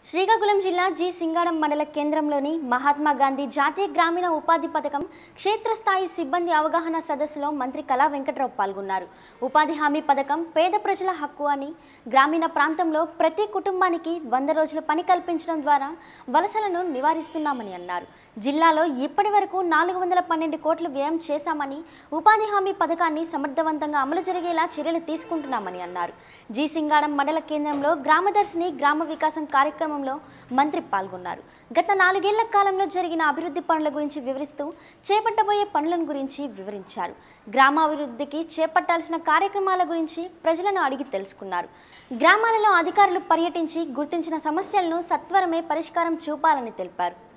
శ్రీకాకుళం జిల్లా జి సింగాడం మండల కేంద్రంలోని మహాత్మా గాంధీ జాతీయ గ్రామీణ ఉపాధి పథకం క్షేత్రస్థాయి సిబ్బంది అవగాహన సదస్సులో మంత్రి కళా వెంకట్రావు పాల్గొన్నారు ఉపాధి హామీ పథకం పేద ప్రజల హక్కు అని గ్రామీణ ప్రాంతంలో ప్రతి కుటుంబానికి వంద రోజుల పని కల్పించడం ద్వారా వలసలను నివారిస్తున్నామని అన్నారు జిల్లాలో ఇప్పటి వరకు నాలుగు వందల పన్నెండు కోట్లు వ్యయం చేశామని ఉపాధి హామీ పథకాన్ని సమర్థవంతంగా అమలు జరిగేలా చర్యలు తీసుకుంటున్నామని అన్నారు జి సింగాడం మండల కేంద్రంలో గ్రామదర్శిని గ్రామ వికాసం కార్యక్రమంలో మంత్రి పాల్గొన్నారు గత నాలుగేళ్ల కాలంలో జరిగిన అభివృద్ధి పనుల గురించి వివరిస్తూ చేపట్టబోయే పనులను గురించి వివరించారు గ్రామాభివృద్ధికి చేపట్టాల్సిన కార్యక్రమాల గురించి ప్రజలను అడిగి తెలుసుకున్నారు గ్రామాలలో అధికారులు పర్యటించి గుర్తించిన సమస్యలను సత్వరమే పరిష్కారం చూపాలని తెలిపారు